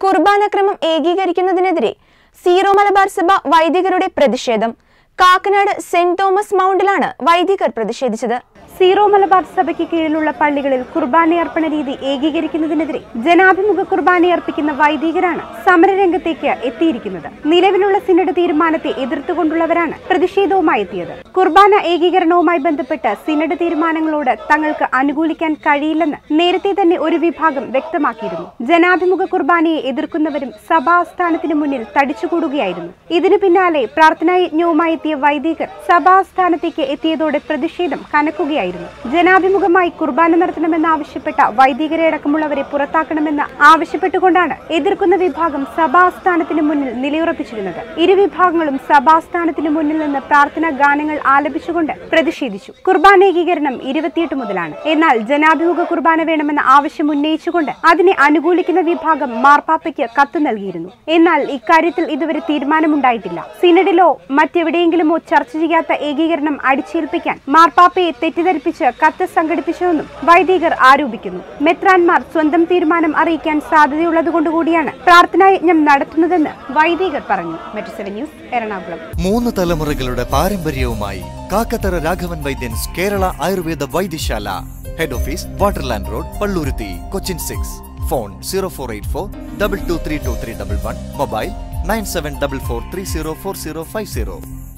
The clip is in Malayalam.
കുർബാനക്രമം ഏകീകരിക്കുന്നതിനെതിരെ സീറോ മലബാർ സഭ വൈദികരുടെ പ്രതിഷേധം കാക്കനാട് സെന്റ് തോമസ് മൗണ്ടിലാണ് വൈദികർ പ്രതിഷേധിച്ചത് സീറോ മലബാർ സഭയ്ക്ക് കീഴിലുള്ള പള്ളികളിൽ കുർബാനയർപ്പണ രീതി ഏകീകരിക്കുന്നതിനെതിരെ ജനാഭിമുഖ കുർബാനയർപ്പിക്കുന്ന വൈദികരാണ് സമരരംഗത്തേക്ക് എത്തിയിരിക്കുന്നത് നിലവിലുള്ള സിനഡ് തീരുമാനത്തെ എതിർത്തുകൊണ്ടുള്ളവരാണ് പ്രതിഷേധവുമായി എത്തിയത് കുർബാന ഏകീകരണവുമായി ബന്ധപ്പെട്ട് സിനഡ് തീരുമാനങ്ങളോട് തങ്ങൾക്ക് അനുകൂലിക്കാൻ കഴിയില്ലെന്ന് നേരത്തെ തന്നെ ഒരു വിഭാഗം വ്യക്തമാക്കിയിരുന്നു ജനാഭിമുഖ കുർബാനയെ എതിർക്കുന്നവരും സഭാസ്ഥാനത്തിന് മുന്നിൽ തടിച്ചുകൂടുകയായിരുന്നു ഇതിനു പിന്നാലെ പ്രാർത്ഥനായജ്ഞവുമായി എത്തിയ വൈദികർ സഭാസ്ഥാനത്തേക്ക് എത്തിയതോടെ പ്രതിഷേധം കനക്കുകയായിരുന്നു ജനാഭിമുഖമായി കുർബാന നടത്തണമെന്നാവശ്യപ്പെട്ട വൈദികരെ അടക്കമുള്ളവരെ പുറത്താക്കണമെന്ന് ആവശ്യപ്പെട്ടുകൊണ്ടാണ് എതിർക്കുന്ന വിഭാഗം സഭാസ്ഥാനത്തിന് മുന്നിൽ നിലയുറപ്പിച്ചിരുന്നത് ഇരു വിഭാഗങ്ങളും സഭാസ്ഥാനത്തിന് മുന്നിൽ നിന്ന് പ്രാർത്ഥനാ ഗാനങ്ങൾ ആലപിച്ചുകൊണ്ട് പ്രതിഷേധിച്ചു കുർബാന ഏകീകരണം ഇരുപത്തിയെട്ട് മുതലാണ് എന്നാൽ ജനാഭിമുഖ കുർബാന വേണമെന്ന ആവശ്യം ഉന്നയിച്ചുകൊണ്ട് അതിനെ അനുകൂലിക്കുന്ന വിഭാഗം മാർപ്പാപ്പയ്ക്ക് കത്ത് നൽകിയിരുന്നു എന്നാൽ ഇക്കാര്യത്തിൽ ഇതുവരെ തീരുമാനമുണ്ടായിട്ടില്ല സിനഡിലോ മറ്റെവിടെയെങ്കിലുമോ ചർച്ച ചെയ്യാത്ത ഏകീകരണം അടിച്ചേൽപ്പിക്കാൻ മാർപ്പാപ്പയെ തെറ്റിദ്ധരിപ്പിച്ച് കത്ത് സംഘടിപ്പിച്ചുവെന്നും വൈദികർ ആരോപിക്കുന്നു മെത്രാൻമാർ സ്വന്തം തീരുമാനം അറിയിക്കാൻ സാധ്യതയുള്ളതുകൊണ്ടുകൂടിയാണ് പ്രാർത്ഥനായജ്ഞം നടത്തുന്നതെന്ന് വൈദികർ പറഞ്ഞു മെട്രോ സെവൻ ന്യൂസ് എറണാകുളം മൂന്ന് തലമുറകളുടെ പാരമ്പര്യവുമായി Kakkathara Raghavan Vaidyans Kerala Ayurveda Vaidyasala head office Waterland road Palluruthy Cochin six phone zero four eight four double two three two three double one mobile nine seven double four three zero four zero five zero